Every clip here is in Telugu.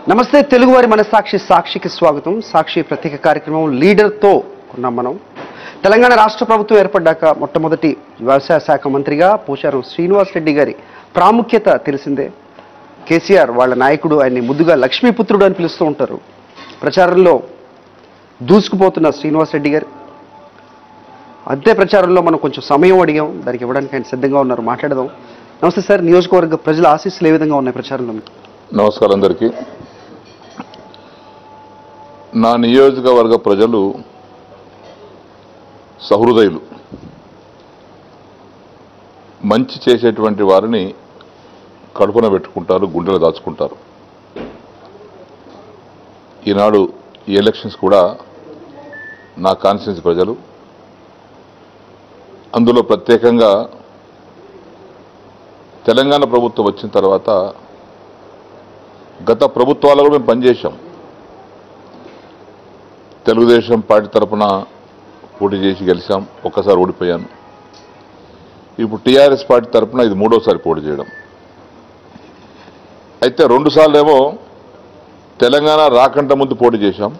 నమస్తే తెలుగువారి మనసాక్షి సాక్షికి స్వాగతం సాక్షి ప్రత్యేక కార్యక్రమం లీడర్తో ఉన్నాం మనం తెలంగాణ రాష్ట్ర ప్రభుత్వం ఏర్పడ్డాక మొట్టమొదటి వ్యవసాయ శాఖ మంత్రిగా పోచారం శ్రీనివాస్ రెడ్డి గారి ప్రాముఖ్యత తెలిసిందే కేసీఆర్ వాళ్ళ నాయకుడు ఆయన్ని ముద్దుగా లక్ష్మీపుత్రుడు అని పిలుస్తూ ఉంటారు ప్రచారంలో దూసుకుపోతున్న శ్రీనివాస్ రెడ్డి గారు అంతే ప్రచారంలో మనం కొంచెం సమయం అడిగాం దానికి ఇవ్వడానికి ఆయన సిద్ధంగా ఉన్నారు మాట్లాడదాం నమస్తే సార్ నియోజకవర్గ ప్రజల ఆశీస్సులు ఏ విధంగా ఉన్నాయి ప్రచారంలో మీకు? నమస్కారం అందరికీ నా నియోజకవర్గ ప్రజలు సహృదయులు మంచి చేసేటువంటి వారిని కడుపున పెట్టుకుంటారు గుండెలు దాచుకుంటారు ఈనాడు ఈ ఎలక్షన్స్ కూడా నా కాన్స్టిట్యూన్సీ ప్రజలు అందులో ప్రత్యేకంగా తెలంగాణ ప్రభుత్వం వచ్చిన తర్వాత గత ప్రభుత్వాల్లో కూడా మేము పనిచేశాం తెలుగుదేశం పార్టీ తరపున పోటీ చేసి గెలిచాం ఒక్కసారి ఓడిపోయాను ఇప్పుడు టీఆర్ఎస్ పార్టీ తరపున ఇది మూడోసారి పోటీ చేయడం అయితే రెండు సార్లు ఏమో తెలంగాణ రాకంట ముందు పోటీ చేశాం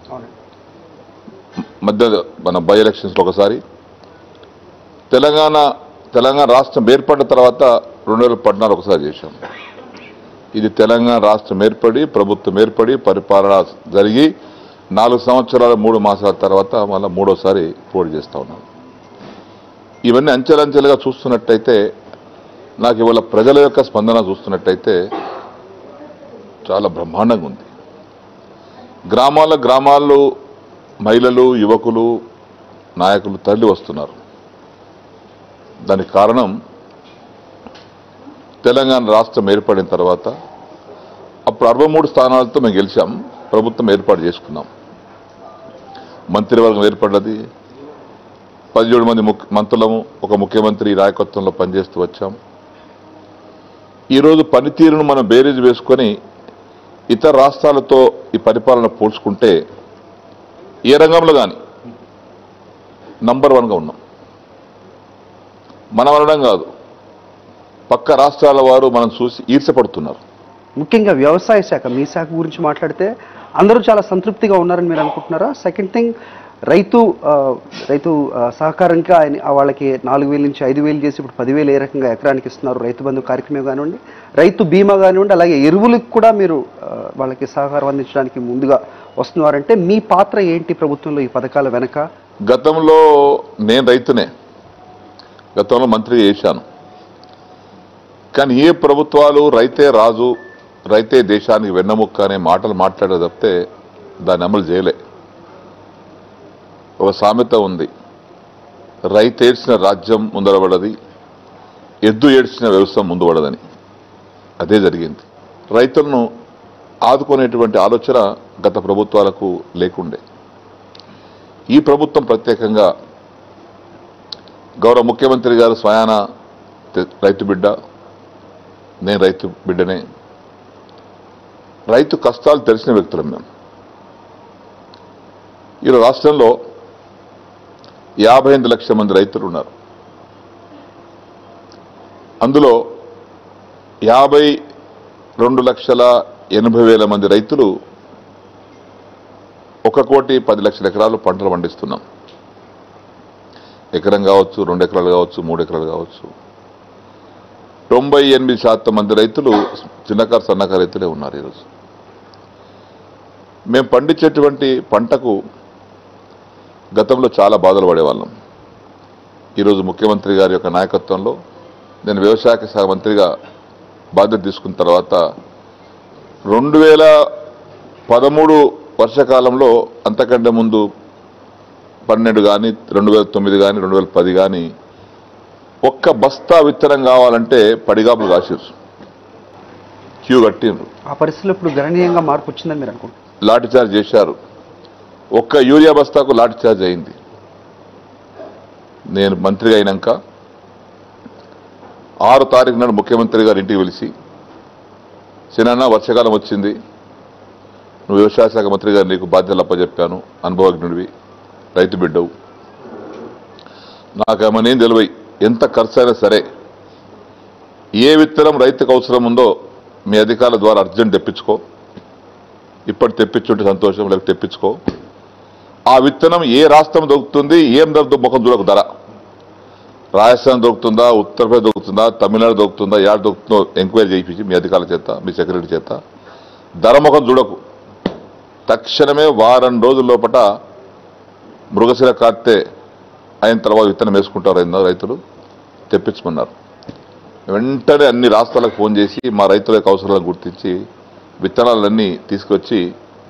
మధ్య మన బై ఎలక్షన్స్లో ఒకసారి తెలంగాణ తెలంగాణ రాష్ట్రం ఏర్పడిన తర్వాత రెండు వేల పద్నాలుగు ఒకసారి చేశాం ఇది తెలంగాణ రాష్ట్రం ఏర్పడి ప్రభుత్వం ఏర్పడి పరిపాలన జరిగి నాలుగు సంవత్సరాల మూడు మాసాల తర్వాత మళ్ళీ మూడోసారి పోటీ చేస్తా ఉన్నాం ఇవన్నీ అంచెలంచెలుగా చూస్తున్నట్టయితే నాకు ఇవాళ ప్రజల యొక్క స్పందన చూస్తున్నట్టయితే చాలా బ్రహ్మాండంగా ఉంది గ్రామాల గ్రామాల్లో మహిళలు యువకులు నాయకులు తరలి వస్తున్నారు దానికి కారణం తెలంగాణ రాష్ట్రం ఏర్పడిన తర్వాత అప్పుడు అరవై మూడు స్థానాలతో మేము గెలిచాం ప్రభుత్వం ఏర్పాటు చేసుకున్నాం మంత్రివర్గం ఏర్పడ్డది పదిహేడు మంది ముఖ్య మంత్రులము ఒక ముఖ్యమంత్రి నాయకత్వంలో పనిచేస్తూ వచ్చాం ఈరోజు పనితీరును మనం బేరీజ్ వేసుకొని ఇతర రాష్ట్రాలతో ఈ పరిపాలన పోల్చుకుంటే ఏ రంగంలో కానీ నంబర్ వన్గా ఉన్నాం మనం అనడం కాదు పక్క రాష్ట్రాల వారు మనం చూసి ఈర్చపడుతున్నారు ముఖ్యంగా వ్యవసాయ శాఖ మీ శాఖ గురించి మాట్లాడితే అందరూ చాలా సంతృప్తిగా ఉన్నారని మీరు అనుకుంటున్నారా సెకండ్ థింగ్ రైతు ఆ, రైతు ఆ, సహకారంగా ఆయన ఆ వాళ్ళకి నాలుగు వేల నుంచి ఐదు వేలు చేసి ఇప్పుడు పదివేలు ఏ రకంగా ఎకరానికి ఇస్తున్నారు రైతు బంధు కార్యక్రమం కానివ్వండి రైతు బీమా కానివ్వండి అలాగే ఎరువులకు కూడా మీరు ఆ, వాళ్ళకి సహకారం అందించడానికి ముందుగా వస్తున్నారంటే మీ పాత్ర ఏంటి ప్రభుత్వంలో ఈ పథకాల వెనక గతంలో నేను రైతునే గతంలో మంత్రిగా చేశాను కానీ ఏ ప్రభుత్వాలు రైతే రాజు రైతే దేశానికి వెన్నముక్క అనే మాటలు మాట్లాడే తప్పితే దాన్ని అమలు చేయలే ఒక సామెత ఉంది రైతు ఏడ్చిన రాజ్యం ముందరబడది ఎద్దు ఏడ్చిన వ్యవసాయం ముందు పడదని అదే జరిగింది రైతులను ఆదుకునేటువంటి ఆలోచన గత ప్రభుత్వాలకు లేకుండే ఈ ప్రభుత్వం ప్రత్యేకంగా గౌరవ ముఖ్యమంత్రి గారు స్వయాన తె- రైతు బిడ్డ నేను రైతు బిడ్డనే రైతు కష్టాలు తెలిసిన వ్యక్తులం మేము ఈ రాష్ట్రంలో యాభై ఎనిమిది లక్షల మంది రైతులు ఉన్నారు అందులో యాభై రెండు లక్షల ఎనభై వేల మంది రైతులు ఒక కోటి పది లక్షల ఎకరాలు పంటలు పండిస్తున్నాం ఎకరం కావచ్చు రెండు ఎకరాలు కావచ్చు మూడు ఎకరాలు కావచ్చు తొంభై ఎనిమిది శాతం మంది రైతులు చిన్నకారు సన్నకారు రైతులే ఉన్నారు ఈరోజు మేము పండించేటువంటి పంటకు గతంలో చాలా బాధలు పడేవాళ్ళం ఈరోజు ముఖ్యమంత్రి గారి యొక్క నాయకత్వంలో నేను వ్యవసాయ శాఖ మంత్రిగా బాధ్యత తీసుకున్న తర్వాత రెండు వేల పదమూడు వర్షాకాలంలో అంతకంటే ముందు పన్నెండు కానీ రెండు వేల తొమ్మిది కానీ రెండు వేల పది కానీ ఒక్క బస్తా విత్తనం కావాలంటే పడిగాపులు కాసిరు క్యూ కట్టిండ్రు ఆ పరిస్థితుల్లో ఇప్పుడు గణనీయంగా మార్పు వచ్చిందని మీరు అనుకుంటున్నారు లాఠీ చార్జ్ చేశారు ఒక్క యూరియా బస్తాకు లాఠీ చార్జ్ అయింది నేను మంత్రిగా అయినాక ఆరు తారీఖు నాడు ముఖ్యమంత్రి గారు ఇంటికి పిలిచి సినన్న వర్షాకాలం వచ్చింది నువ్వు వ్యవసాయ శాఖ మంత్రి గారు నీకు బాధ్యతలు అప్పచెప్పాను అనుభవజ్ఞుడివి రైతు బిడ్డవు నాకేమనేం తెలివై ఎంత ఖర్చు అయినా సరే ఏ విత్తనం రైతుకు అవసరం ఉందో మీ అధికారుల ద్వారా అర్జెంట్ తెప్పించుకో ఇప్పటి తెప్పించుంటే సంతోషం లేక తెప్పించుకో ఆ విత్తనం ఏ రాష్ట్రం దొరుకుతుంది ఏం ధర ముఖం చూడకు ధర రాజస్థాన్ దొరుకుతుందా ఉత్తరప్రదేశ్ దొరుకుతుందా తమిళనాడు దొరుకుతుందా యాడ్ దొరుకుతుందో ఎంక్వైరీ చేయించి మీ అధికారుల చేత మీ సెక్రటరీ చేత ధర ముఖం చూడకు తక్షణమే వారం రోజుల లోపట మృగశిర కార్తె అయిన తర్వాత విత్తనం వేసుకుంటారు అయిన రైతులు తెప్పించుకున్నారు వెంటనే అన్ని రాష్ట్రాలకు ఫోన్ చేసి మా రైతుల యొక్క అవసరాలను గుర్తించి విత్తనాలన్నీ తీసుకొచ్చి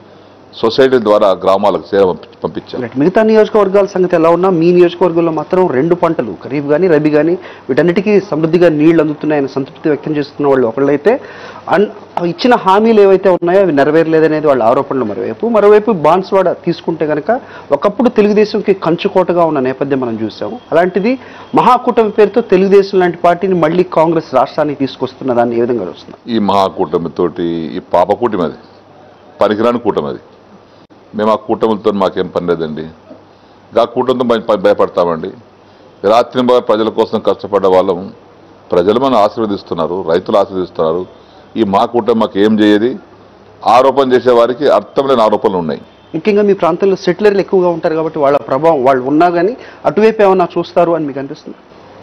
సొసైటీ ద్వారా గ్రామాలకు చేర పంపి- పంపించారు రైట్. మిగతా నియోజకవర్గాల సంగతి ఎలా ఉన్నా మీ నియోజకవర్గంలో మాత్రం రెండు పంటలు ఖరీఫ్ కానీ రబీ కానీ వీటన్నిటికీ సమృద్ధిగా నీళ్లు అందుతున్నాయని సంతృప్తి వ్యక్తం చేస్తున్న వాళ్ళు ఒకళ్ళైతే అన్ ఇచ్చిన హామీలు ఏవైతే ఉన్నాయో అవి నెరవేరలేదనేది వాళ్ళ ఆరోపణలు మరోవైపు మరోవైపు బాన్స్వాడ తీసుకుంటే కనుక ఒకప్పుడు తెలుగుదేశంకి కంచుకోటగా ఉన్న నేపథ్యం మనం చూసాము అలాంటిది మహాకూటమి పేరుతో తెలుగుదేశం లాంటి పార్టీని మళ్ళీ కాంగ్రెస్ రాష్ట్రానికి తీసుకొస్తున్న దాన్ని ఏ విధంగా చూస్తున్నారు ఈ మహాకూటమితోటి ఈ పాప కూటమి అది పనికిరాని కూటమి అది మేము ఆ కూటమిలతో మాకేం పని లేదండి ఆ కూటమితో మేము భయ- భయపడతామండి రాత్రి ప్రజల కోసం కష్టపడ్డ వాళ్ళం ప్రజలు మనం ఆశీర్వదిస్తున్నారు రైతులు ఆశీర్వదిస్తున్నారు ఈ మా కూటమి మాకు ఏం చేయదు ఆరోపణ చేసే వారికి అర్థం లేని ఆరోపణలు ఉన్నాయి ముఖ్యంగా మీ ప్రాంతంలో సెటిలర్లు ఎక్కువగా ఉంటారు కాబట్టి వాళ్ళ ప్రభావం వాళ్ళు ఉన్నా కానీ అటువైపు ఏమన్నా చూస్తారు అని మీకు అనిపిస్తుంది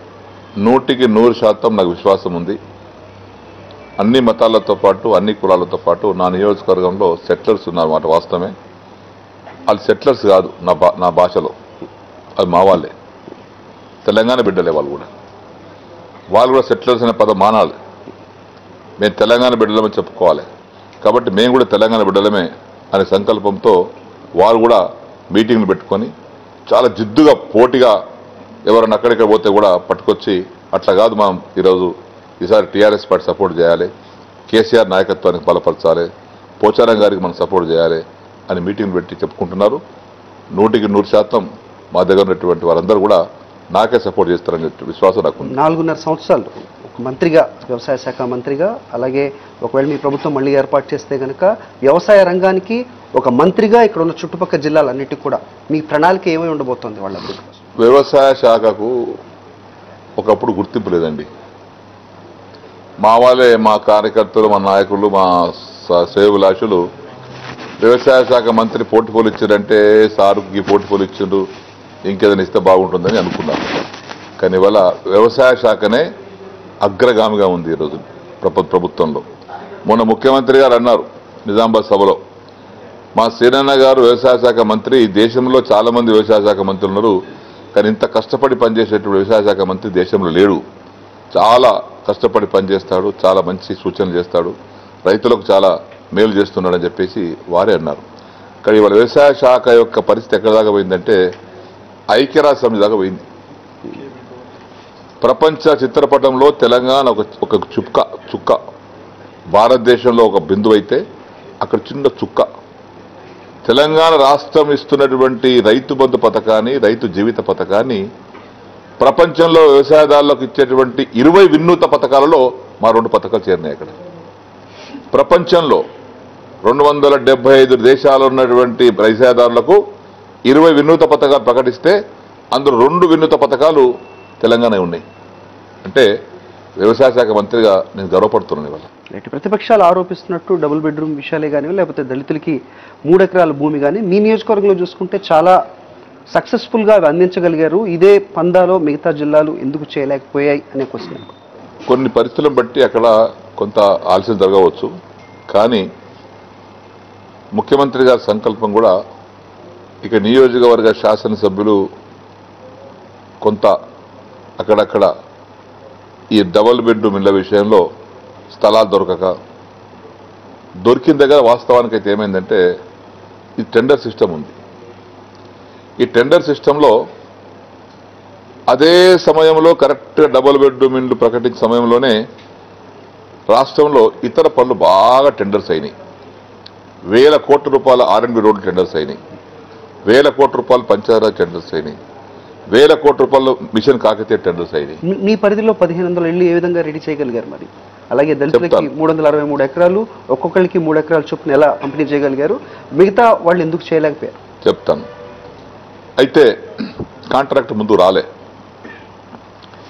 నూటికి నూరు శాతం నాకు విశ్వాసం ఉంది అన్ని మతాలతో పాటు అన్ని కులాలతో పాటు నా నియోజకవర్గంలో సెటిలర్స్ ఉన్నారు మాట వాస్తవమే వాళ్ళు సెటిలర్స్ కాదు నా భా నా భాషలో అది మా వాళ్ళే తెలంగాణ బిడ్డలే వాళ్ళు కూడా వాళ్ళు కూడా సెటిలర్స్ అనే పదం మానాలి మేము తెలంగాణ బిడ్డలమే చెప్పుకోవాలి కాబట్టి మేము కూడా తెలంగాణ బిడ్డలమే అనే సంకల్పంతో వారు కూడా మీటింగ్లు పెట్టుకొని చాలా జిద్దుగా పోటీగా ఎవరైనా అక్కడిక్కడ పోతే కూడా పట్టుకొచ్చి అట్లా కాదు మనం ఈరోజు ఈసారి టీఆర్ఎస్ పార్టీ సపోర్ట్ చేయాలి కేసీఆర్ నాయకత్వానికి బలపరచాలి పోచారం గారికి మనం సపోర్ట్ చేయాలి అని మీటింగ్ పెట్టి చెప్పుకుంటున్నారు నూటికి నూరు శాతం మా దగ్గర ఉన్నటువంటి వారందరూ కూడా నాకే సపోర్ట్ చేస్తారనే విశ్వాసం నాకు ఉంది నాలుగున్నర సంవత్సరాలు ఒక మంత్రిగా వ్యవసాయ శాఖ మంత్రిగా అలాగే ఒకవేళ మీ ప్రభుత్వం మళ్ళీ ఏర్పాటు చేస్తే కనుక వ్యవసాయ రంగానికి ఒక మంత్రిగా ఇక్కడ ఉన్న చుట్టుపక్కల జిల్లాలన్నిటికీ కూడా మీ ప్రణాళిక ఏమై ఉండబోతోంది వాళ్ళ అభివృద్ధి కోసం? వ్యవసాయ శాఖకు ఒకప్పుడు గుర్తింపు లేదండి మా వాళ్ళే మా కార్యకర్తలు మా నాయకులు మా స- శ్రేయోభిలాషులు వ్యవసాయ శాఖ మంత్రి పోర్టుఫోలియో ఇచ్చారంటే సారుకి పోర్టుఫోలియో ఇచ్చిండ్రు ఇంకేదైనా ఇస్తే బాగుంటుందని అనుకున్నారు కానీ ఇవాళ వ్యవసాయ శాఖనే అగ్రగామిగా ఉంది ఈరోజు ప్రభు ప్రభుత్వంలో మొన్న ముఖ్యమంత్రి గారు అన్నారు నిజామాబాద్ సభలో మా శ్రీనన్న గారు వ్యవసాయ శాఖ మంత్రి ఈ దేశంలో చాలా మంది వ్యవసాయ శాఖ మంత్రులు ఉన్నారు కానీ ఇంత కష్టపడి పనిచేసేటువంటి వ్యవసాయ శాఖ మంత్రి దేశంలో లేడు చాలా కష్టపడి పనిచేస్తాడు చాలా మంచి సూచనలు చేస్తాడు రైతులకు చాలా మేలు చేస్తున్నాడని చెప్పేసి వారే అన్నారు కానీ ఇవాళ వ్యవసాయ శాఖ యొక్క పరిస్థితి ఎక్కడ దాకా పోయిందంటే ఐక్యరాజ్య సమితి దాకా పోయింది ప్రపంచ చిత్రపటంలో తెలంగాణ ఒక ఒక చుక్క చుక్క భారతదేశంలో ఒక బిందువు అయితే అక్కడ చిన్న చుక్క తెలంగాణ రాష్ట్రం ఇస్తున్నటువంటి రైతు బంధు పథకాన్ని రైతు జీవిత పథకాన్ని ప్రపంచంలో వ్యవసాయదారులకు ఇచ్చేటువంటి ఇరవై వినూత పథకాలలో మా రెండు పథకాలు చేరినాయి అక్కడ ప్రపంచంలో రెండు వందల డెబ్బై ఐదు దేశాలు ఉన్నటువంటి వ్యవసాయదారులకు ఇరవై వినూత పథకాలు ప్రకటిస్తే అందులో రెండు వినూత పథకాలు తెలంగాణ ఉన్నాయి అంటే వ్యవసాయ శాఖ మంత్రిగా నేను గర్వపడుతున్నాను ఇవాళ రైట్ ప్రతిపక్షాలు ఆరోపిస్తున్నట్టు డబుల్ బెడ్రూమ్ విషయాలే కానీ లేకపోతే దళితులకి మూడు ఎకరాల భూమి కానీ మీ నియోజకవర్గంలో చూసుకుంటే చాలా సక్సెస్ఫుల్గా అవి అందించగలిగారు ఇదే పందాలో మిగతా జిల్లాలు ఎందుకు చేయలేకపోయాయి అనే క్వశ్చన్ కొన్ని పరిస్థితులను బట్టి అక్కడ కొంత ఆలస్యం జరగవచ్చు కానీ ముఖ్యమంత్రి గారి సంకల్పం కూడా ఇక నియోజకవర్గ శాసనసభ్యులు కొంత అక్కడక్కడ ఈ డబల్ బెడ్రూమ్ ఇళ్ల విషయంలో స్థలాలు దొరకక దొరికిన దగ్గర వాస్తవానికి అయితే ఏమైందంటే ఈ టెండర్ సిస్టమ్ ఉంది ఈ టెండర్ సిస్టంలో అదే సమయంలో కరెక్ట్గా డబుల్ బెడ్రూమ్ ఇండ్లు ప్రకటించిన సమయంలోనే రాష్ట్రంలో ఇతర పనులు బాగా టెండర్స్ అయినాయి వేల కోట్ల రూపాయల ఆర్ఎండ్బి రోడ్లు టెండర్స్ అయినాయి వేల కోట్ల రూపాయలు పంచాయతీరాజ్ టెండర్స్ అయినాయి వేల కోట్ల రూపాయలు మిషన్ కాకతీయ టెండర్స్ అయినాయి మీ- మీ పరిధిలో పదిహేను వందల ఇళ్ళు ఏ విధంగా రెడీ చేయగలిగారు మరి అలాగే దళితులకి చెప్తాను. మూడు వందల అరవై మూడు ఎకరాలు ఒక్కొక్కరికి మూడు ఎకరాలు చొప్పున ఎలా పంపిణీ చేయగలిగారు మిగతా వాళ్ళు ఎందుకు చేయలేకపోయారు చెప్తాను అయితే కాంట్రాక్ట్ ముందు రాలే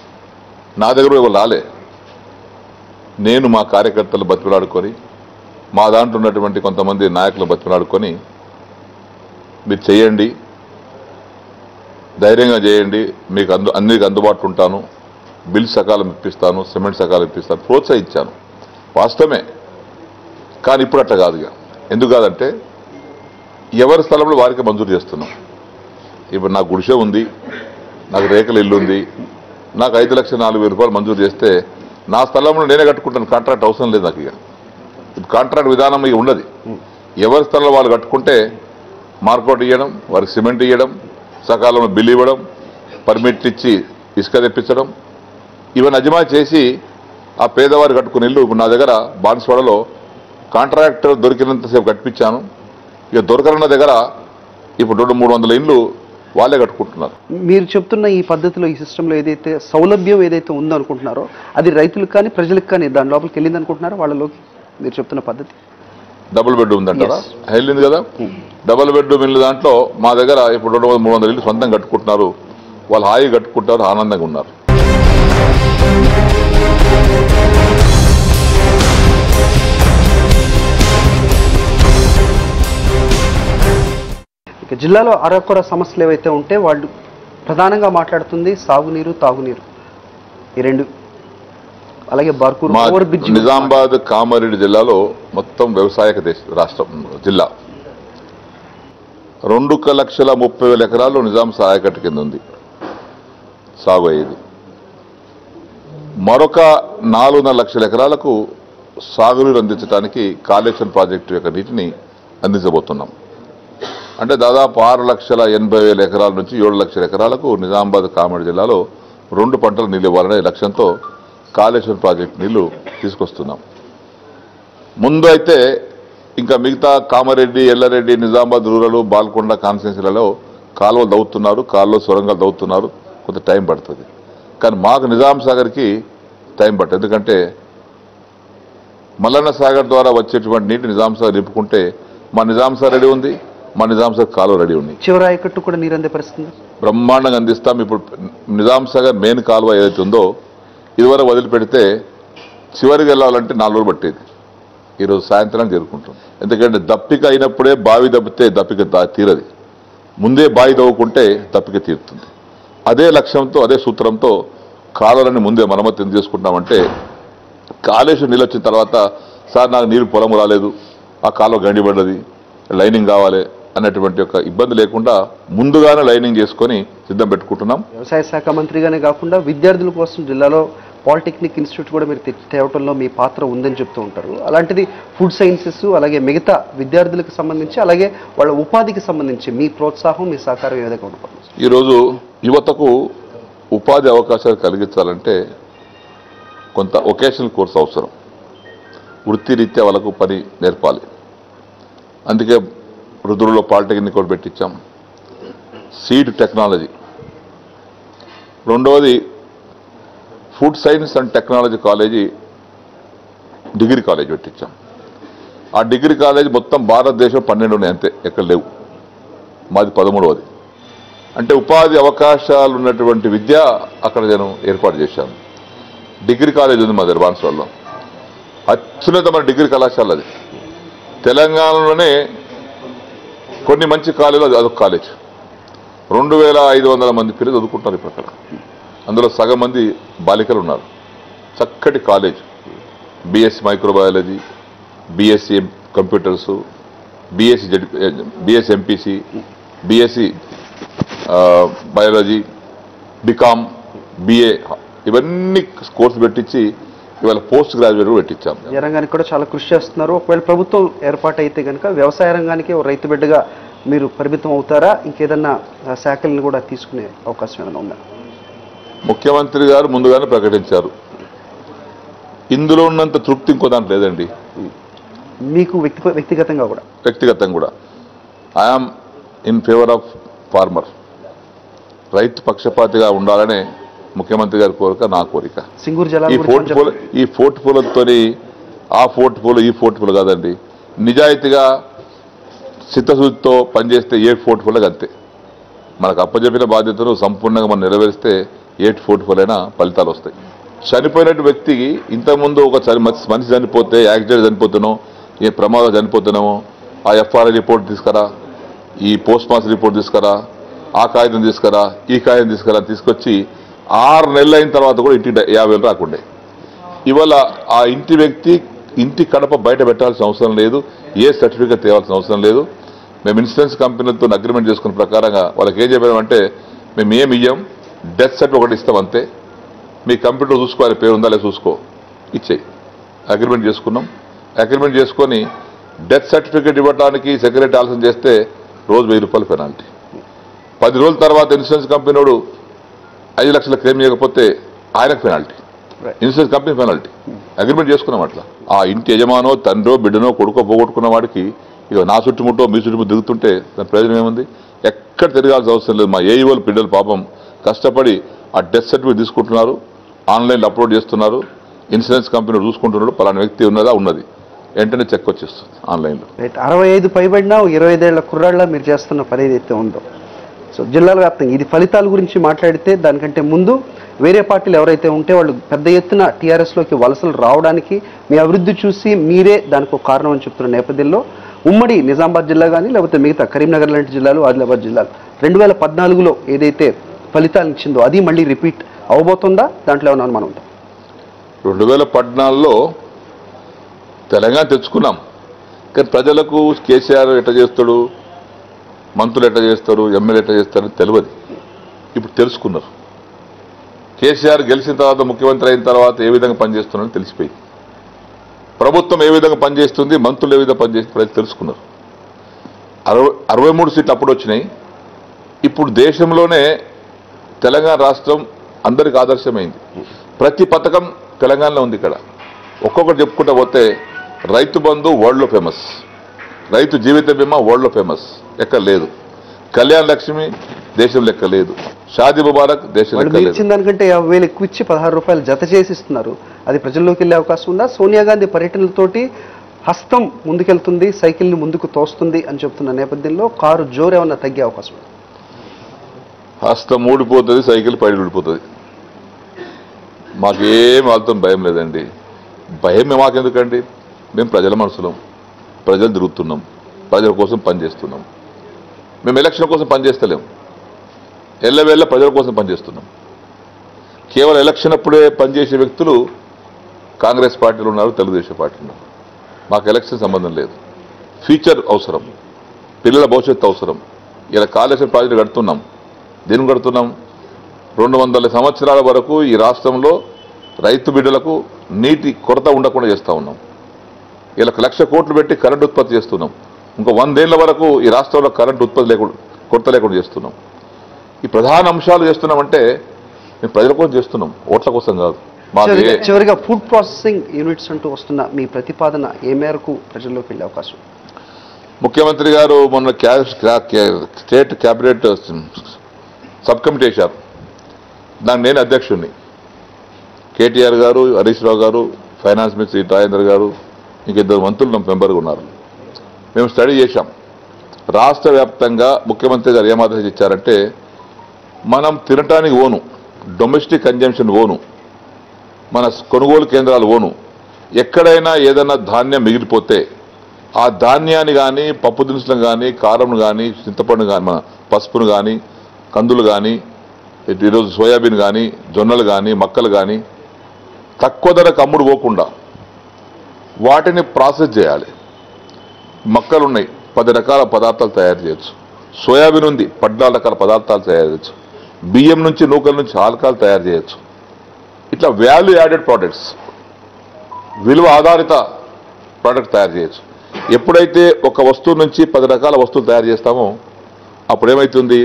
నా దగ్గర ఎవరు రాలే నేను మా కార్యకర్తలు బతిలాడుకొని మా దాంట్లో ఉన్నటువంటి కొంతమంది నాయకులు బతిమలాడుకొని మీరు చేయండి ధైర్యంగా చేయండి మీకు అందు అన్నిటికీ అందుబాటులో ఉంటాను బిల్ సకాలం ఇప్పిస్తాను సిమెంట్ సకాలం ఇప్పిస్తాను ప్రోత్సహించాను వాస్తవమే కానీ ఇప్పుడు అట్లా కాదు ఇక ఎందుకు కాదంటే ఎవరి స్థలంలో వారికి మంజూరు చేస్తున్నాం ఇప్పుడు నాకు గుడిసె ఉంది నాకు రేకుల ఇల్లు ఉంది నాకు ఐదు లక్షల నాలుగు వేల రూపాయలు మంజూరు చేస్తే నా స్థలంలో నేనే కట్టుకుంటాను కాంట్రాక్ట్ అవసరం లేదు నాకు ఇక ఇప్పుడు కాంట్రాక్ట్ విధానం ఇక ఉండదు ఎవరి స్థలంలో వాళ్ళు కట్టుకుంటే మార్కౌట్ ఇవ్వడం వారికి సిమెంట్ ఇవ్వడం సకాలంలో బిల్ ఇవ్వడం పర్మిట్ ఇచ్చి ఇసుక తెప్పించడం ఇవన్నీ అజమా చేసి ఆ పేదవారు కట్టుకునే ఇల్లు ఇప్పుడు నా దగ్గర బాన్స్వాడలో కాంట్రాక్టర్ దొరికినంతసేపు కట్టించాను ఇక దొరకరన్న దగ్గర ఇప్పుడు రెండు మూడు వందల ఇండ్లు వాళ్ళే కట్టుకుంటున్నారు మీరు చెప్తున్న ఈ పద్ధతిలో ఈ సిస్టంలో ఏదైతే సౌలభ్యం ఏదైతే ఉందో అనుకుంటున్నారో అది రైతులకు కానీ ప్రజలకు కానీ దాని లోపలికి వెళ్ళింది అనుకుంటున్నారో వాళ్ళలోకి మీరు చెప్తున్న పద్ధతి డబుల్ బెడ్ ఉందంటారా Yes. వెళ్ళింది కదా డబుల్ బెడ్ ఇల్లు దాంట్లో మా దగ్గర ఇప్పుడు రెండు వందల మూడు వందల ఇల్లు సొంతంగా కట్టుకుంటున్నారు వాళ్ళు హాయిగా కట్టుకుంటారు ఆనందంగా ఉన్నారు ఇక జిల్లాలో అరకొర సమస్యలు ఏవైతే ఉంటే వాళ్ళు ప్రధానంగా మాట్లాడుతుంది సాగునీరు తాగునీరు ఈ రెండు అలాగే బార్కూరు మా ఓవర్ బ్రిడ్జ్ నిజామాబాద్ కామారెడ్డి జిల్లాలో మొత్తం వ్యవసాయక దేశ రాష్ట్రం జిల్లా రెండు క- లక్షల ముప్పై వేల ఎకరాలు నిజాం సహాయకట్ట కింద ఉంది సాగు అయ్యేది మరొక నాలుగున్నర లక్షల ఎకరాలకు సాగునీరు అందించడానికి కాళేశ్వరం ప్రాజెక్టు యొక్క నీటిని అందించబోతున్నాం అంటే దాదాపు ఆరు లక్షల ఎనభై వేల ఎకరాల నుంచి ఏడు లక్షల ఎకరాలకు నిజామాబాద్ కామారెడ్డి జిల్లాలో రెండు పంటలు నీళ్ళు ఇవ్వాలనే లక్ష్యంతో కాళేశ్వరం ప్రాజెక్టు నీళ్లు తీసుకొస్తున్నాం ముందు అయితే ఇంకా మిగతా కామారెడ్డి ఎల్లారెడ్డి నిజామాబాద్ రూరల్ బాల్కొండ కాన్స్టిట్యున్సీలలో కాలువలు దవ్వుతున్నారు కాలువలు సొరంగాలు దవ్వుతున్నారు కొంత టైం పడుతుంది కానీ మాకు నిజాం సాగర్కి టైం పడుతుంది ఎందుకంటే మల్లన్న సాగర్ ద్వారా వచ్చేటువంటి నీటి నిజాం సాగర్ నింపుకుంటే మా నిజాం సాగర్ రెడీ ఉంది మా నిజాం సాగర్ కాలువ రెడీ ఉంది చివరి ఆయకట్టు కూడా నీరు అందే పరిస్థితి ఉందా? బ్రహ్మాండంగా అందిస్తాం ఇప్పుడు నిజాం సాగర్ మెయిన్ కాలువ ఏదైతే ఉందో ఇదివరకు వదిలిపెడితే చివరికి వెళ్ళాలంటే నాలుగు రోజులు పట్టేది ఈరోజు సాయంత్రం చేరుకుంటాం ఎందుకంటే దప్పిక అయినప్పుడే బావి దప్పితే దప్పిక దా- తీరది ముందే బావి తవ్వుకుంటే దప్పిక తీరుతుంది అదే లక్ష్యంతో అదే సూత్రంతో కాలువలని ముందే మరమ్మతు ఎందుకు చేసుకుంటామంటే కాళేశ్వరం నీళ్ళు వచ్చిన తర్వాత సార్ నాకు నీరు పొలం రాలేదు ఆ కాలువ గండిపడ్డది లైనింగ్ కావాలి అన్నటువంటి ఒక ఇబ్బంది లేకుండా ముందుగానే లైనింగ్ చేసుకొని సిద్ధం పెట్టుకుంటున్నాం వ్యవసాయ శాఖ మంత్రిగానే కాకుండా విద్యార్థుల కోసం జిల్లాలో పాలిటెక్నిక్ ఇన్స్టిట్యూట్ కూడా మీరు తె- తేవటంలో మీ పాత్ర ఉందని చెప్తూ ఉంటారు అలాంటిది ఫుడ్ సైన్సెస్ అలాగే మిగతా విద్యార్థులకు సంబంధించి అలాగే వాళ్ళ ఉపాధికి సంబంధించి మీ ప్రోత్సాహం మీ సహకారం ఏ విధంగా ఉండబోతుంది ఈరోజు యువతకు ఉపాధి అవకాశాలు కలిగించాలంటే కొంత ఒకేషనల్ కోర్స్ అవసరం వృత్తిరీత్యా వాళ్ళకు పని నేర్పాలి అందుకే రుద్రులో పాలిటెక్నిక్ కూడా పెట్టించాం సీడ్ టెక్నాలజీ రెండవది food science and technology college degree college పెట్టించాం ఆ డిగ్రీ కాలేజ్ మొత్తం భారతదేశం పన్నెండు ఉన్నాయి అంతే ఎక్కడ లేవు మాది పదమూడవది అంటే ఉపాధి అవకాశాలు ఉన్నటువంటి విద్య అక్కడ నేను ఏర్పాటు చేశాను డిగ్రీ కాలేజ్ ఉంది మా దగ్గర బాన్స్వాడలో అత్యున్నతమైన డిగ్రీ కళాశాల అది తెలంగాణలోనే కొన్ని మంచి కాలేజీలు అది అదొక కాలేజ్ రెండు వేల ఐదు వందల మంది పిల్లలు చదువుకుంటారు ఇప్పుడు అక్కడ అందులో సగం మంది బాలికలు ఉన్నారు చక్కటి college BSc microbiology BSc computers BSc Z BSc MPC BSc biology BCom BA ఇవన్నీ కోర్సు పెట్టించి ఇవాళ పోస్ట్ గ్రాడ్యుయేట్ కూడా పెట్టించాం విద్యా రంగానికి కూడా చాలా కృషి చేస్తున్నారు ఒకవేళ ప్రభుత్వం ఏర్పాటైతే కనుక వ్యవసాయ రంగానికి ఓ రైతు బిడ్డగా మీరు పరిమితం అవుతారా ఇంకేదన్నా ఆ, శాఖలను కూడా తీసుకునే అవకాశం ఏమైనా ఉందా ముఖ్యమంత్రి గారు ముందుగానే ప్రకటించారు ఇందులో ఉన్నంత తృప్తి ఇంకో దాంట్లో లేదండి మీకు వ్యక్తి వ్యక్తిగతంగా కూడా వ్యక్తిగతంగా కూడా I am in favour of farmer రైతు పక్షపాతిగా ఉండాలనే ముఖ్యమంత్రి గారి కోరిక నా కోరిక సింగూరు ఈ జలాలు ఫోర్ట్ గురించి పూల ఈ ఫోర్ట్ పూలతోని ఆ ఫోర్ట్ పూలు ఈ ఫోర్ట్ పూలు కాదండి నిజాయితీగా చిత్తశుద్ధితో పనిచేస్తే ఏ ఫోర్ట్ పూలకు అంతే మనకు అప్పచెప్పిన బాధ్యతను సంపూర్ణంగా మనం నెరవేరిస్తే ఏ ఫోర్ట్ పూలైనా ఫలితాలు వస్తాయి చనిపోయినట్టు వ్యక్తికి ఇంతకుముందు ఒక చని- మనిషి మనిషి చనిపోతే యాక్సిడెంట్ చనిపోతానో ఏ ప్రమాదం చనిపోతున్నామో ఆ ఎఫ్ఆర్ఐ రిపోర్ట్ తీసుకురా ఈ పోస్ట్ మాస్టర్ రిపోర్ట్ తీసుకురా ఆ కాగితం తీసుకురా ఈ కాగితం తీసుకురా అని తీసుకొచ్చి ఆరు నెలలు అయిన తర్వాత కూడా ఇంటికి డ- యాభై వేలు రాకుండే ఇవాళ ఆ ఇంటి వ్యక్తి ఇంటి కడప బయట పెట్టాల్సిన అవసరం లేదు ఏ సర్టిఫికేట్ తేవాల్సిన అవసరం లేదు మేము ఇన్సూరెన్స్ కంపెనీలతో అగ్రిమెంట్ చేసుకున్న ప్రకారంగా వాళ్ళకి ఏం చెప్పామంటే మేము ఏమి ఇయ్యం డెత్ సర్టిఫికేట్ ఒకటి ఇస్తాం అంతే మీ కంప్యూటర్ చూసుకోవాలి పేరు ఉందా లేదా చూసుకో ఇచ్చేయి అగ్రిమెంట్ చేసుకున్నాం అగ్రిమెంట్ చేసుకొని డెత్ సర్టిఫికేట్ ఇవ్వడానికి సెక్రటరీ ఆలోచన చేస్తే రోజు వెయ్యి రూపాయలు పెనాల్టీ పది రోజుల తర్వాత ఇన్సూరెన్స్ కంపెనీ వాడు ఐదు లక్షల క్లెయిమ్ చేయకపోతే ఆయనకు penalty Right. Insurance company penalty agreement చేసుకున్నాం అట్లా ఆ ఇంటి యజమానో తండ్రో బిడ్డనో కొడుకో పోగొట్టుకున్న వాడికి ఇక నా చుట్టుముట్టో మీ చుట్టుముట్టు దిగుతుంటే దాని ప్రయోజనం ఏముంది ఎక్కడ తిరగాల్సిన అవసరం లేదు మా ఏఈఓలు బిడ్డలు పాపం కష్టపడి ఆ డెత్ సర్టిఫికేట్ తీసుకుంటున్నారు ఆన్లైన్లో అప్లోడ్ చేస్తున్నారు ఇన్సూరెన్స్ కంపెనీ చూసుకుంటున్నాడు పలానా వ్యక్తి ఉన్నదా ఉన్నది వెంటనే చెక్ వచ్చేస్తుంది ఆన్లైన్లో రైట్ అరవై ఐదు పైబడిన ఇరవై ఐదేళ్ల కుర్రాళ్ళ మీరు చేస్తున్న పని ఏదైతే ఉందో సో జిల్లాల వ్యాప్తంగా ఇది ఫలితాల గురించి మాట్లాడితే దానికంటే ముందు వేరే పార్టీలు ఎవరైతే ఉంటే వాళ్ళు పెద్ద ఎత్తున టీఆర్ఎస్లోకి వలసలు రావడానికి మీ అభివృద్ధి చూసి మీరే దానికి ఒక కారణం అని చెప్తున్న నేపథ్యంలో ఉమ్మడి నిజామాబాద్ జిల్లా కానీ లేకపోతే మిగతా కరీంనగర్ లాంటి జిల్లాలు ఆదిలాబాద్ జిల్లాలు రెండు వేల పద్నాలుగులో ఏదైతే ఫలితాలు ఇచ్చిందో అది మళ్ళీ రిపీట్ అవబోతుందా దాంట్లో ఏమైనా అనుమానం ఉందా రెండు వేల పద్నాలుగులో తెలంగాణ తెచ్చుకున్నాం కానీ ప్రజలకు కేసీఆర్ ఎట్లా చేస్తాడు మంత్రులు ఎట్లా చేస్తారు ఎమ్మెల్యే ఎట్లా చేస్తారు తెలియదు ఇప్పుడు తెలుసుకున్నారు కేసీఆర్ గెలిచిన తర్వాత ముఖ్యమంత్రి అయిన తర్వాత ఏ విధంగా పనిచేస్తున్నారని తెలిసిపోయింది ప్రభుత్వం ఏ విధంగా పనిచేస్తుంది మంత్రులు ఏ విధంగా పనిచేస్తుంది ప్రజలు తెలుసుకున్నారు అరవై అరవై మూడు సీట్లు అప్పుడు వచ్చినాయి ఇప్పుడు దేశంలోనే తెలంగాణ రాష్ట్రం అందరికి ఆదర్శమైంది ప్రతి పథకం తెలంగాణలో ఉంది ఇక్కడ ఒక్కొక్కటి చెప్పుకుంటా పోతే రైతు బంధు వరల్డ్లో ఫేమస్ రైతు జీవిత బీమా వరల్డ్లో ఫేమస్ ఎక్కడ లేదు కళ్యాణ లక్ష్మి దేశం లెక్క లేదు షాదీ ముబారక్ దేశం వాళ్ళు లెక్క మీరు లేదు ఇచ్చిన దానికంటే యాభై వేలు ఎక్కువ ఇచ్చి పదహారు రూపాయలు జత చేసి ఇస్తున్నారు అది ప్రజల్లోకి వెళ్ళే అవకాశం ఉందా సోనియా గాంధీ పర్యటనలతోటి హస్తం ముందుకెళ్తుంది సైకిల్ని ముందుకు తోస్తుంది అని చెప్తున్న నేపథ్యంలో కారు జోరు ఏమన్నా తగ్గే అవకాశం ఉందా? హస్తం ఊడిపోతుంది సైకిల్ పైడి ఊడిపోతుంది మాకేం వాళ్ళతో భయం లేదండి భయం మాకెందుకండి మేము ప్రజల మనసులం ప్రజలు తిరుగుతున్నాం ప్రజల కోసం పనిచేస్తున్నాం మేము ఎలక్షన్ కోసం పనిచేస్తలేం ఎల్లవేళ్ళ ప్రజల కోసం పనిచేస్తున్నాం కేవలం ఎలక్షన్ అప్పుడే పనిచేసే వ్యక్తులు కాంగ్రెస్ పార్టీలు ఉన్నారు తెలుగుదేశం పార్టీలు ఉన్నారు మాకు ఎలక్షన్ సంబంధం లేదు ఫ్యూచర్ అవసరం పిల్లల భవిష్యత్తు అవసరం ఇలా కాళేశ్వరం ప్రాజెక్టు కడుతున్నాం దేని కడుతున్నాం రెండు వందల సంవత్సరాల వరకు ఈ రాష్ట్రంలో రైతు బిడ్డలకు నీటి కొరత ఉండకుండా చేస్తూ ఉన్నాం ఇలా లక్ష కోట్లు పెట్టి కరెంట్ ఉత్పత్తి చేస్తున్నాం ఇంకా వందేళ్ల వరకు ఈ రాష్ట్రంలో కరెంట్ ఉత్పత్తి లేకుండా కొరత లేకుండా చేస్తున్నాం ఈ ప్రధాన అంశాలు చేస్తున్నామంటే మేము ప్రజల కోసం చేస్తున్నాం ఓట్ల కోసం కాదు మాకు చివరిగా ఏ- చివరిగా ఫుడ్ ప్రాసెసింగ్ యూనిట్స్ అంటూ వస్తున్న మీ ప్రతిపాదన ఏ మేరకు ప్రజల్లోకి వెళ్ళే అవకాశం ఉంది? ముఖ్యమంత్రి గారు మొన్న క్యా- క్యా- క్యా- స్టేట్ క్యాబినెట్ సబ్ కమిటీ వేశారు దానికి నేను అధ్యక్షుడిని కేటీఆర్ గారు హరీష్ రావు గారు ఫైనాన్స్ మినిస్టర్ ఈ రాజేంద్ర గారు ఇంక ఇద్దరు మంత్రులు మెంబర్గా ఉన్నారు మేము స్టడీ చేశాం రాష్ట్ర వ్యాప్తంగా ముఖ్యమంత్రి గారు ఏం ఆదేశం ఇచ్చారంటే మనం తినటానికి ఓను డొమెస్టిక్ కన్జంప్షన్ ఓను మన కొనుగోలు కేంద్రాలు ఓను ఎక్కడైనా ఏదైనా ధాన్యం మిగిలిపోతే ఆ ధాన్యాన్ని కానీ పప్పు దినుసులను కానీ కారంను కానీ చింతపండు కానీ మన పసుపును కానీ కందులు కానీ ఈరోజు సోయాబీన్ కానీ జొన్నలు కానీ మక్కలు కానీ తక్కువ ధరకు అమ్ముడు పోకుండా వాటిని ప్రాసెస్ చేయాలి మక్కలు ఉన్నాయి పది రకాల పదార్థాలు తయారు చేయొచ్చు సోయాబీన్ ఉంది పద్నాలుగు రకాల పదార్థాలు తయారు చేయొచ్చు బియ్యం నుంచి నూకల నుంచి ఆల్కహాల్ తయారు చేయొచ్చు ఇట్లా వాల్యూ యాడెడ్ ప్రోడక్ట్స్ విలువ ఆధారిత ప్రోడక్ట్ తయారు చేయొచ్చు ఎప్పుడైతే ఒక వస్తువు నుంచి పది రకాల వస్తువులు తయారు చేస్తామో అప్పుడు ఏమవుతుంది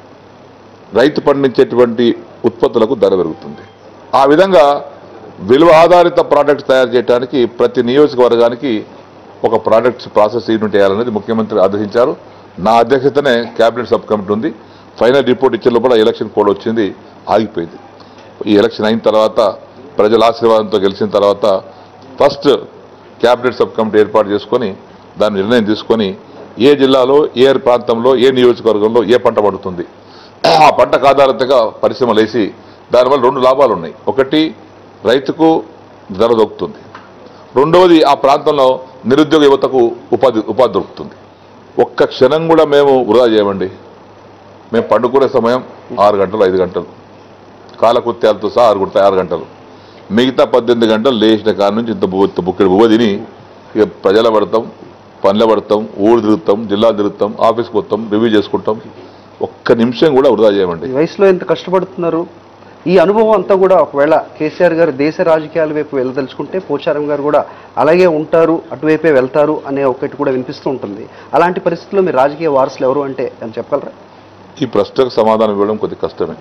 రైతు పండించేటువంటి ఉత్పత్తులకు ధర పెరుగుతుంది ఆ విధంగా విలువ ఆధారిత ప్రోడక్ట్స్ తయారు చేయడానికి ప్రతి నియోజకవర్గానికి ఒక ప్రోడక్ట్స్ ప్రాసెస్ యూనిట్ వేయాలనేది ముఖ్యమంత్రి ఆదేశించారు నా అధ్యక్షతనే కేబినెట్ సబ్ కమిటీ ఉంది ఫైనల్ రిపోర్ట్ ఇచ్చే లోపల ఎలక్షన్ కోడ్ వచ్చింది ఆగిపోయింది ఈ ఎలక్షన్ అయిన తర్వాత ప్రజల ఆశీర్వాదంతో గెలిచిన తర్వాత ఫస్ట్ క్యాబినెట్ సబ్ కమిటీ ఏర్పాటు చేసుకొని దాని నిర్ణయం తీసుకొని ఏ జిల్లాలో ఏ ప్రాంతంలో ఏ నియోజకవర్గంలో ఏ పంట పడుతుంది ఆ పంటకు ఆధారితంగా పరిశ్రమలు వేసి దానివల్ల రెండు లాభాలు ఉన్నాయి ఒకటి రైతుకు ధర దొక్కుతుంది రెండవది ఆ ప్రాంతంలో నిరుద్యోగ యువతకు ఉపాధి ఉపాధి దొరుకుతుంది ఒక్క క్షణం కూడా మేము వృధా చేయమండి మేము పండుకునే సమయం ఆరు గంటలు ఐదు గంటలు కాలకృత్యాలతో సహా ఆరు గంటలు ఆరు గంటలు మిగతా పద్దెనిమిది గంటలు లేచిన కాడ నుంచి ఇంత బువ్వ బుక్కెడు బువ్వ తిని ఇక ప్రజల పడతాం పనుల పడతాం ఊరు తిరుగుతాం జిల్లా తిరుగుతాం ఆఫీస్కి వస్తాం రివ్యూ చేసుకుంటాం ఒక్క నిమిషం కూడా వృధా చేయమండి ఈ వయసులో ఎంత కష్టపడుతున్నారు ఈ అనుభవం అంతా కూడా ఒకవేళ కేసీఆర్ గారు దేశ రాజకీయాల వైపు వెళ్ళదలుచుకుంటే పోచారం గారు కూడా అలాగే ఉంటారు అటువైపే వెళ్తారు అనే ఒకటి కూడా వినిపిస్తూ ఉంటుంది అలాంటి పరిస్థితుల్లో మీరు రాజకీయ వారసులు ఎవరు అంటే అని చెప్పగలరా ఈ ప్రశ్నకు సమాధానం ఇవ్వడం కొద్ది కష్టమే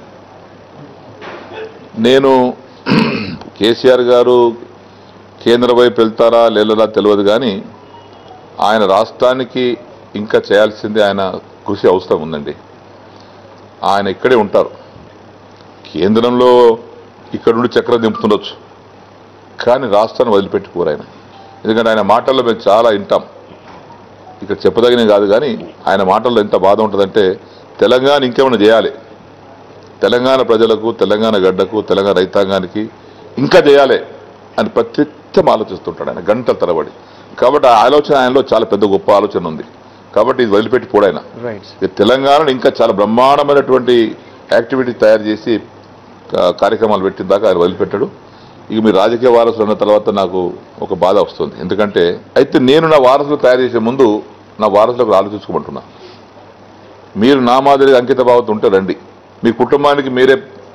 నేను కేసీఆర్ గారు కేంద్ర వైపు వెళ్తారా లేలరా తెలియదు కానీ ఆయన రాష్ట్రానికి ఇంకా చేయాల్సింది ఆయన కృషి అవసరం ఉందండి ఆయన ఇక్కడే ఉంటారు కేంద్రంలో ఇక్కడ నుండి చక్రం దింపుతుండొచ్చు కానీ రాష్ట్రాన్ని వదిలిపెట్టుకోరు ఆయన ఎందుకంటే ఆయన మాటల్లో మేము చాలా వింటాం ఇక్కడ చెప్పదగినవి కాదు కానీ ఆయన మాటల్లో ఎంత బాధ ఉంటుందంటే తెలంగాణ ఇంకేమైనా చేయాలి తెలంగాణ ప్రజలకు తెలంగాణ గడ్డకు తెలంగాణ రైతాంగానికి ఇంకా చేయాలి అని ప్రత్యేకం ఆలోచిస్తుంటాడు ఆయన గంటల తరబడి కాబట్టి ఆ ఆలోచన ఆయనలో చాలా పెద్ద గొప్ప ఆలోచన ఉంది కాబట్టి ఇది వదిలిపెట్టి పోడాయన రైట్ ఇక తెలంగాణను ఇంకా చాలా బ్రహ్మాండమైనటువంటి యాక్టివిటీ తయారు చేసి కా- కార్యక్రమాలు పెట్టిన దాకా ఆయన వదిలిపెట్టాడు ఇక మీరు రాజకీయ వారసులు అన్న తర్వాత నాకు ఒక బాధ వస్తుంది ఎందుకంటే అయితే నేను నా వారసులు తయారు చేసే ముందు నా వారసులకు ఆలోచించుకోమంటున్నా మీరు నా మాదిరిగా అంకిత భావంతో ఉంటే రండి మీ కుటుంబానికి మీరే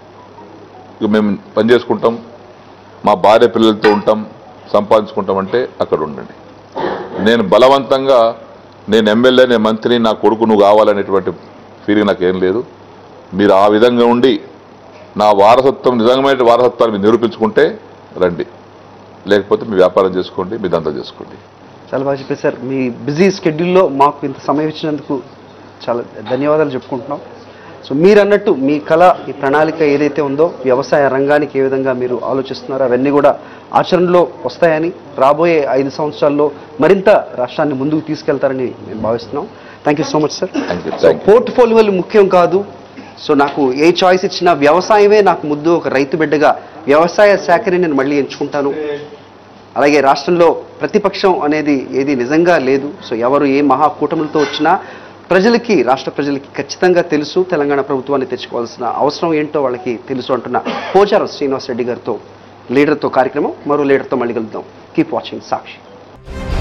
ఇక మేము పని చేసుకుంటాం మా భార్య పిల్లలతో ఉంటాం సంపాదించుకుంటాం అంటే అక్కడ ఉండండి నేను బలవంతంగా నేను ఎమ్మెల్యే నేను మంత్రి నా కొడుకు నువ్వు కావాలనేటువంటి ఫీలింగ్ నాకేం లేదు మీరు ఆ విధంగా ఉండి నా వారసత్వం నిజమైన వారసత్వాన్ని మీరు నిరూపించుకుంటే రండి లేకపోతే మీ వ్యాపారం చేసుకోండి మీ దందా చేసుకోండి చాలా బాగా చెప్పారు సార్ మీ బిజీ స్కెడ్యూల్లో మాకు ఇంత సమయం ఇచ్చినందుకు చాలా ధన్యవాదాలు చెప్పుకుంటున్నాం సో మీరు అన్నట్టు మీ కళ ఈ ప్రణాళిక ఏదైతే ఉందో వ్యవసాయ రంగానికి ఏ విధంగా మీరు ఆలోచిస్తున్నారో అవన్నీ కూడా ఆచరణలో వస్తాయని రాబోయే ఐదు సంవత్సరాల్లో మరింత రాష్ట్రాన్ని ముందుకు తీసుకెళ్తారని మేము భావిస్తున్నాం thank you so much sir thank you so thank you పోర్ట్ఫోలియోలు ముఖ్యం కాదు సో నాకు ఏ చాయిస్ ఇచ్చినా వ్యవసాయమే నాకు ముద్దు ఒక రైతు బిడ్డగా వ్యవసాయ శాఖని నేను మళ్ళీ ఎంచుకుంటాను అలాగే రాష్ట్రంలో ప్రతిపక్షం అనేది ఏది నిజంగా లేదు సో ఎవరు ఏ మహాకూటములతో వచ్చినా ప్రజలకి రాష్ట్ర ప్రజలకి ఖచ్చితంగా తెలుసు తెలంగాణ ప్రభుత్వాన్ని తెచ్చుకోవాల్సిన అవసరం ఏంటో వాళ్ళకి తెలుసు అంటున్న పోచారం శ్రీనివాస్ రెడ్డి గారితో లీడర్తో కార్యక్రమం మరో లీడర్తో మళ్ళీ కలుద్దాం కీప్ వాచింగ్ సాక్షి